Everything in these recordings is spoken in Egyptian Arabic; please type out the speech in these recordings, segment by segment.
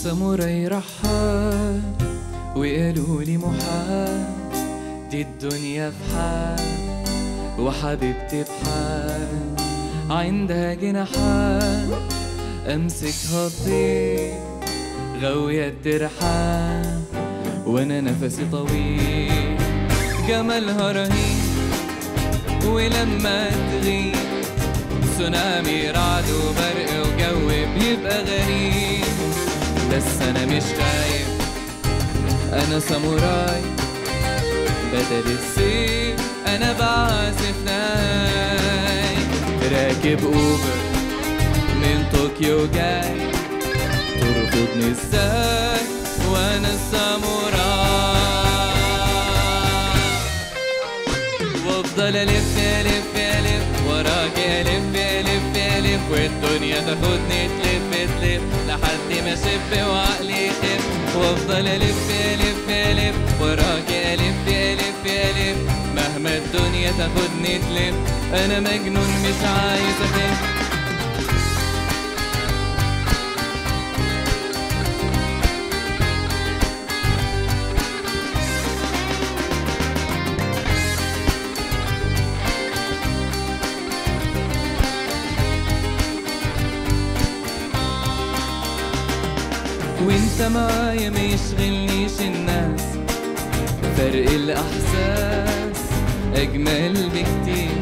ساموراي رحال وقالوا لي محال دي الدنيا في حال وحبيبتي بحال عندها جناحات امسكها تطير غاوية ترحال وانا نفسي طويل جمالها رهيب ولما تغيب تسونامي رعد وبرق وجو بيبقى غريب بس انا مش خايف انا ساموراي بدل السيف انا بعزف ناي راكب اوبر من طوكيو جاي ترفضني ازاي وانا الساموراي وافضل الف الف الف وراك الف الف الف والدنيا تاخدني تلف تلف لحد ما اشب وعقلي يخف وافضل الف الف الف وراك الف الف الف مهما الدنيا تاخدني تلف انا مجنون مش عايز اخف وانت معايا ما يشغلنيش الناس فرق الاحساس اجمل بكتير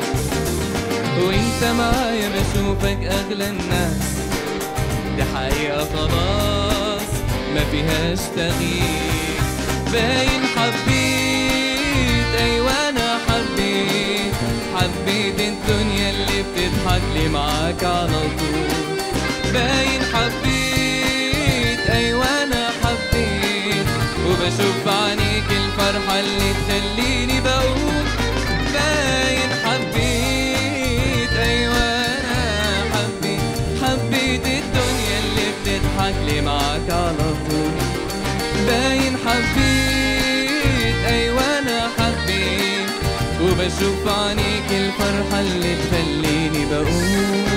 وانت معايا بشوفك اغلى الناس دي حقيقة خلاص ما فيهاش تغيير باين حبيت ايوه انا حبيت حبيت الدنيا اللي بتضحك لي معاك على طول باين حبيت ايوه انا حبيت وبشوف بعينيك الفرحة اللي تخليني بقول باين حبيت ايوه انا حبيت حبيت الدنيا اللي بتضحك لي معاك على طول باين حبيت ايوه انا حبيت وبشوف بعينيك الفرحة اللي تخليني بقول